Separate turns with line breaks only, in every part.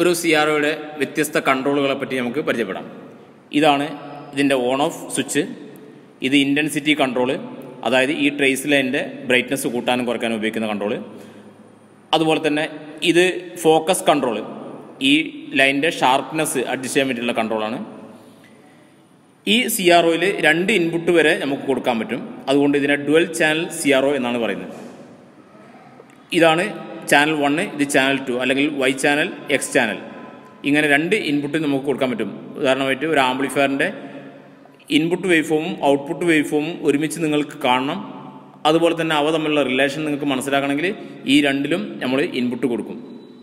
ഒരു C R ഒയുടെ വ്യത്യസ്ത കൺട്രോളുകളെ പറ്റി നമുക്ക് പരിചയപ്പെടാം ഇതാണ് ഇതിൻ്റെ ഓൺ ഓഫ് സ്വിച്ച് ഇത് ഇൻറ്റൻസിറ്റി കൺട്രോള് അതായത് ഈ ട്രേസ് ലൈനിൻ്റെ ബ്രൈറ്റ്നസ് കൂട്ടാനും കുറയ്ക്കാനും ഉപയോഗിക്കുന്ന കൺട്രോള് അതുപോലെ തന്നെ ഇത് ഫോക്കസ് കൺട്രോള് ഈ ലൈനിൻ്റെ ഷാർപ്നെസ് അഡ്ജസ്റ്റ് ചെയ്യാൻ വേണ്ടിയിട്ടുള്ള കൺട്രോളാണ് ഈ സി ആർ ഒയിൽ രണ്ട് ഇൻപുട്ട് വരെ നമുക്ക് കൊടുക്കാൻ പറ്റും അതുകൊണ്ട് ഇതിനെ dual channel C R O എന്നാണ് പറയുന്നത് ഇതാണ് ചാനൽ വണ്ണ് ഇത് ചാനൽ ടു അല്ലെങ്കിൽ വൈ ചാനൽ എക്സ് ചാനൽ ഇങ്ങനെ രണ്ട് ഇൻപുട്ട് നമുക്ക് കൊടുക്കാൻ പറ്റും ഉദാഹരണമായിട്ട് ഒരു ആംപ്ലിഫയറിൻ്റെ ഇൻപുട്ട് വേവ് ഫോമും ഔട്ട്പുട്ട് വേവ് ഫോമും ഒരുമിച്ച് നിങ്ങൾക്ക് കാണണം അതുപോലെ തന്നെ അവ തമ്മിലുള്ള റിലേഷൻ നിങ്ങൾക്ക് മനസ്സിലാക്കണമെങ്കിൽ ഈ രണ്ടിലും നമ്മൾ ഇൻപുട്ട് കൊടുക്കും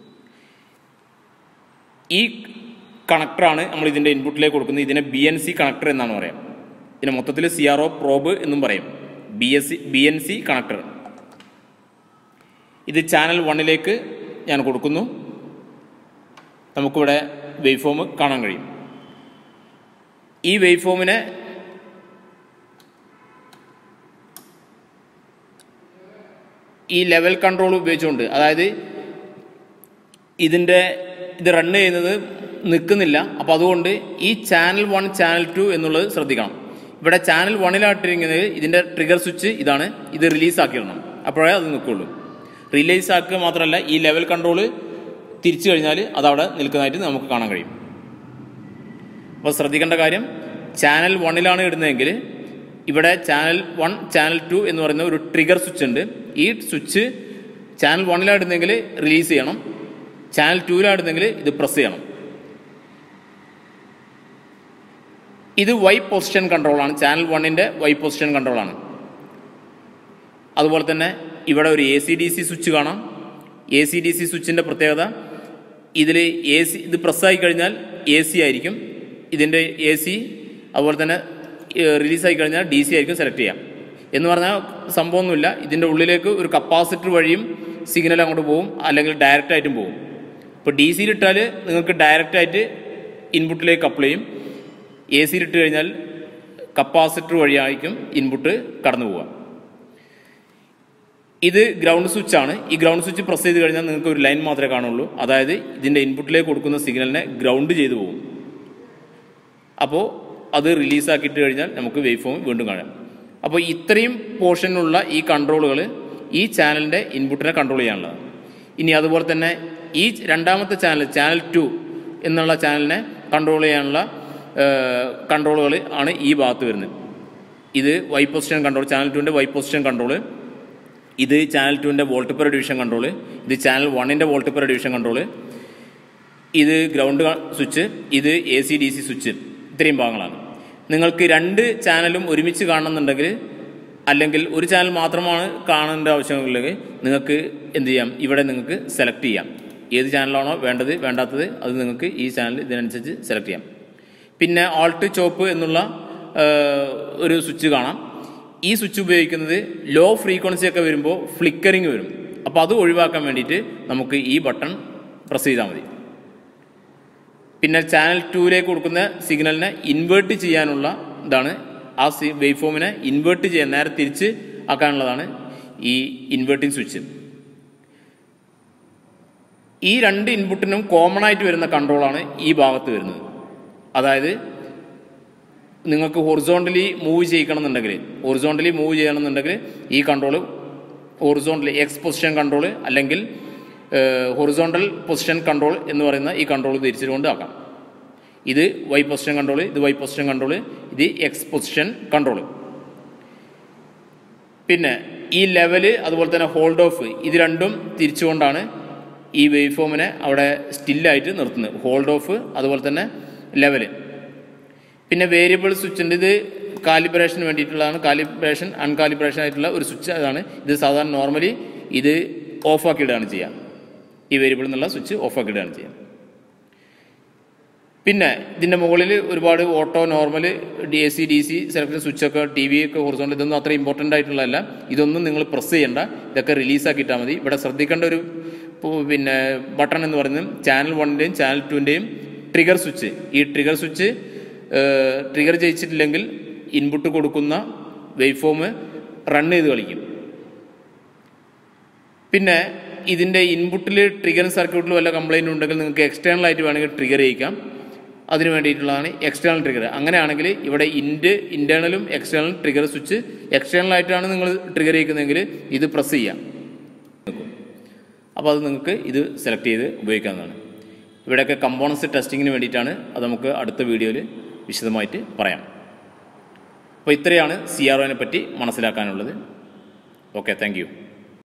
ഈ കണക്ടറാണ് നമ്മൾ ഇതിൻ്റെ ഇൻപുട്ടിലേക്ക് കൊടുക്കുന്നത് ഇതിനെ ബി എൻ സി കണക്ടർ എന്നാണ് പറയാം ഇതിനെ മൊത്തത്തിൽ സി ആർ ഒ പ്രോബ് എന്നും പറയും B S C B N C connector ഇത് ചാനൽ വണ്ണിലേക്ക് ഞാൻ കൊടുക്കുന്നു നമുക്കിവിടെ വേവ് ഫോം കാണാൻ കഴിയും ഈ വേവ് ഫോമിനെ ഈ ലെവൽ കൺട്രോൾ ഉപയോഗിച്ചുകൊണ്ട് അതായത് ഇതിൻ്റെ ഇത് റൺ ചെയ്യുന്നത് നിൽക്കുന്നില്ല അപ്പോൾ അതുകൊണ്ട് ഈ ചാനൽ വൺ ചാനൽ ടു എന്നുള്ളത് ശ്രദ്ധിക്കണം ഇവിടെ ചാനൽ വണ്ണിലായിട്ടിരിക്കുന്നത് ഇതിൻ്റെ ട്രിഗർ സ്വിച്ച് ഇതാണ് ഇത് റിലീസ് ആക്കിയിടണം അപ്പോഴേ അത് നിൽക്കുള്ളൂ റിലീസ് ആക്കുക മാത്രമല്ല ഈ ലെവൽ കൺട്രോൾ തിരിച്ചു കഴിഞ്ഞാൽ അതവിടെ നിൽക്കുന്നതായിട്ട് നമുക്ക് കാണാൻ കഴിയും അപ്പോൾ ശ്രദ്ധിക്കേണ്ട കാര്യം ചാനൽ വണ്ണിലാണ് ഇടുന്നതെങ്കിൽ ഇവിടെ ചാനൽ വൺ ചാനൽ ടു എന്ന് പറയുന്ന ഒരു ട്രിഗർ സ്വിച്ച് ഉണ്ട് ഈ സ്വിച്ച് ചാനൽ വണ്ണിലാണ് ഇടുന്നെങ്കിൽ റിലീസ് ചെയ്യണം ചാനൽ ടൂവിലാണ് ഇടുന്നെങ്കിൽ ഇത് പ്രസ് ചെയ്യണം ഇത് വൈ പൊസിഷൻ കൺട്രോളാണ് ചാനൽ വണ്ണിൻ്റെ വൈ പൊസിഷൻ കൺട്രോളാണ് അതുപോലെ തന്നെ ഇവിടെ ഒരു A C D C switch കാണാം എ സി ഡി സി സ്വിച്ചിൻ്റെ പ്രത്യേകത ഇതിൽ എ സി ഇത് പ്രസ്സായി കഴിഞ്ഞാൽ എ സി ആയിരിക്കും ഇതിൻ്റെ എ സി അതുപോലെ തന്നെ റിലീസായി കഴിഞ്ഞാൽ ഡി സി ആയിരിക്കും സെലക്ട് ചെയ്യാം എന്ന് പറഞ്ഞാൽ സംഭവമൊന്നുമില്ല ഇതിൻ്റെ ഉള്ളിലേക്ക് ഒരു കപ്പാസിറ്റർ വഴിയും സിഗ്നൽ അങ്ങോട്ട് പോകും അല്ലെങ്കിൽ ഡയറക്റ്റ് ആയിട്ടും പോകും ഇപ്പോൾ ഡി സിയിലിട്ടാൽ നിങ്ങൾക്ക് ഡയറക്റ്റ് ആയിട്ട് ഇൻപുട്ടിലേക്ക് അപ്ലൈ ചെയ്യും എ സിയിലിട്ട് കഴിഞ്ഞാൽ കപ്പാസിറ്റർ വഴിയായിരിക്കും ഇൻപുട്ട് കടന്നു പോവുക ഇത് ഗ്രൗണ്ട് സ്വിച്ച് ആണ് ഈ ഗ്രൗണ്ട് സ്വിച്ച് പ്രസ് ചെയ്ത് കഴിഞ്ഞാൽ നിങ്ങൾക്ക് ഒരു ലൈൻ മാത്രമേ കാണുള്ളൂ അതായത് ഇതിൻ്റെ ഇൻപുട്ടിലേക്ക് കൊടുക്കുന്ന സിഗ്നലിനെ ഗ്രൗണ്ട് ചെയ്തു പോകും അപ്പോൾ അത് റിലീസാക്കിയിട്ട് കഴിഞ്ഞാൽ നമുക്ക് വേവ് ഫോം വീണ്ടും കാണാം അപ്പോൾ ഇത്രയും പോർഷനുള്ള ഈ കൺട്രോളുകൾ ഈ ചാനലിൻ്റെ ഇൻപുട്ടിനെ കൺട്രോൾ ചെയ്യാനുള്ളതാണ് ഇനി അതുപോലെ തന്നെ ഈ രണ്ടാമത്തെ ചാനൽ ചാനൽ ടു എന്നുള്ള ചാനലിനെ കൺട്രോൾ ചെയ്യാനുള്ള കൺട്രോളുകൾ ആണ് ഈ ഭാഗത്ത് വരുന്നത് ഇത് വൈ പൊസിഷൻ കൺട്രോൾ ചാനൽ ടുവിൻ്റെ വൈ പൊസിഷൻ കൺട്രോൾ ഇത് ചാനൽ ടുവിൻ്റെ വോൾട്ട് പെർ ഡിവിഷൻ കൺട്രോൾ ഇത് ചാനൽ വണ്ണിൻ്റെ വോൾട്ട് പെർ ഡിവിഷൻ കൺട്രോൾ ഇത് ഗ്രൗണ്ട് സ്വിച്ച് ഇത് A C D C switch ഇത്രയും ഭാഗങ്ങളാണ് നിങ്ങൾക്ക് രണ്ട് ചാനലും ഒരുമിച്ച് കാണണമെന്നുണ്ടെങ്കിൽ അല്ലെങ്കിൽ ഒരു ചാനൽ മാത്രമാണ് കാണേണ്ട ആവശ്യമുള്ളത് നിങ്ങൾക്ക് എന്ത് ചെയ്യാം ഇവിടെ നിങ്ങൾക്ക് സെലക്ട് ചെയ്യാം ഏത് ചാനലാണോ വേണ്ടത് വേണ്ടാത്തത് അത് നിങ്ങൾക്ക് ഈ ചാനൽ ഇതിനനുസരിച്ച് സെലക്ട് ചെയ്യാം പിന്നെ ആൾട്ട് ചോപ്പ് എന്നുള്ള ഒരു സ്വിച്ച് കാണാം ഈ സ്വിച്ച് ഉപയോഗിക്കുന്നത് ലോ ഫ്രീക്വൻസി ഒക്കെ വരുമ്പോൾ ഫ്ലിക്കറിങ് വരും അപ്പോൾ അത് ഒഴിവാക്കാൻ വേണ്ടിയിട്ട് നമുക്ക് ഈ ബട്ടൺ പ്രസ് ചെയ്താൽ മതി പിന്നെ ചാനൽ ടൂവിലേക്ക് കൊടുക്കുന്ന സിഗ്നലിനെ ഇൻവേർട്ട് ചെയ്യാനുള്ള ഇതാണ് ആ സി വേവ് ഫോമിനെ ഇൻവേർട്ട് ചെയ്യാൻ നേരെ തിരിച്ച് ആക്കാനുള്ളതാണ് ഈ ഇൻവേർട്ടിംഗ് സ്വിച്ച് ഈ രണ്ട് ഇൻപുട്ടിനും കോമൺ ആയിട്ട് വരുന്ന കൺട്രോളാണ് ഈ ഭാഗത്ത് വരുന്നത് അതായത് നിങ്ങൾക്ക് ഹൊറിസോണ്ടലി മൂവ് ചെയ്യിക്കണം എന്നുണ്ടെങ്കിൽ ഹൊറിസോണ്ടലി മൂവ് ചെയ്യണമെന്നുണ്ടെങ്കിൽ ഈ control horizontally X position control അല്ലെങ്കിൽ ഹൊറിസോണ്ടൽ പൊസിഷൻ കൺട്രോൾ എന്ന് പറയുന്ന ഈ കൺട്രോൾ തിരിച്ചുകൊണ്ട് ആക്കാം ഇത് വൈ പൊസിഷൻ കൺട്രോൾ ഇത് വൈ പൊസിഷൻ കൺട്രോൾ ഇത് എക്സ് പൊസിഷൻ കൺട്രോൾ പിന്നെ ഈ ലെവല് അതുപോലെ തന്നെ ഹോൾഡ് ഓഫ് ഇത് രണ്ടും തിരിച്ചുകൊണ്ടാണ് ഈ വേവ് ഫോമിനെ അവിടെ സ്റ്റില്ലായിട്ട് നിർത്തുന്നത് ഹോൾഡ് ഓഫ് അതുപോലെ തന്നെ ലെവല് പിന്നെ വേരിയബിൾ സ്വിച്ചിൻ്റെ ഇത് കാലിബ്രേഷന് വേണ്ടിയിട്ടുള്ളതാണ് കാലിബ്രേഷൻ അൺകാലിബ്രേഷൻ ആയിട്ടുള്ള ഒരു സ്വിച്ച് അതാണ് ഇത് സാധാരണ നോർമലി ഇത് ഓഫ് ആക്കിയിടുകയാണ് ചെയ്യുക ഈ വേരിയബിൾ എന്നുള്ള സ്വിച്ച് ഓഫ് ആക്കിയിടുകയാണ് ചെയ്യുക പിന്നെ ഇതിൻ്റെ മുകളിൽ ഒരുപാട് auto normal D A C D C select സ്വിച്ചൊക്കെ ടി വി ഒക്കെ ഹൊറിസോണ്ടൽ ഇതൊന്നും അത്ര ഇമ്പോർട്ടൻ്റ് ആയിട്ടുള്ളതല്ല ഇതൊന്നും നിങ്ങൾ പ്രസ് ചെയ്യണ്ട ഇതൊക്കെ റിലീസാക്കിയിട്ടാൽ മതി ഇവിടെ ശ്രദ്ധിക്കേണ്ട ഒരു പിന്നെ ബട്ടൺ എന്ന് പറയുന്നത് ചാനൽ വണ്ണിൻ്റെയും ചാനൽ ടുവിൻ്റെയും ട്രിഗർ സ്വിച്ച് ഈ ട്രിഗർ സ്വിച്ച് ട്രിഗർ ചെയ്യിച്ചിട്ടില്ലെങ്കിൽ ഇൻപുട്ട് കൊടുക്കുന്ന വേവ് ഫോം റൺ ചെയ്ത് കളിക്കും പിന്നെ ഇതിൻ്റെ ഇൻപുട്ടിൽ ട്രിഗർ സർക്യൂട്ടിൽ വല്ല കംപ്ലൈൻറ്റ് ഉണ്ടെങ്കിൽ നിങ്ങൾക്ക് എക്സ്റ്റേണൽ ആയിട്ട് വേണമെങ്കിൽ ട്രിഗർ ചെയ്യിക്കാം അതിന് വേണ്ടിയിട്ടുള്ളതാണ് എക്സ്റ്റേണൽ ട്രിഗർ അങ്ങനെയാണെങ്കിൽ ഇവിടെ ഇൻഡ് ഇൻറ്റേർണലും എക്സ്റ്റേണൽ ട്രിഗർ സ്വിച്ച് എക്സ്റ്റേണൽ ആയിട്ടാണ് നിങ്ങൾ ട്രിഗർ ചെയ്യിക്കുന്നതെങ്കിൽ ഇത് പ്രസ് ചെയ്യാം അപ്പോൾ അത് നിങ്ങൾക്ക് ഇത് സെലക്ട് ചെയ്ത് ഉപയോഗിക്കാവുന്നതാണ് ഇവിടെയൊക്കെ കമ്പോണൻസ് ടെസ്റ്റിങ്ങിന് വേണ്ടിയിട്ടാണ് അത് നമുക്ക് അടുത്ത വീഡിയോയിൽ വിശദമായിട്ട് പറയാം അപ്പോൾ ഇത്രയാണ് സി ആർ ഒനെ പറ്റി മനസ്സിലാക്കാനുള്ളത് ഓക്കെ താങ്ക് യു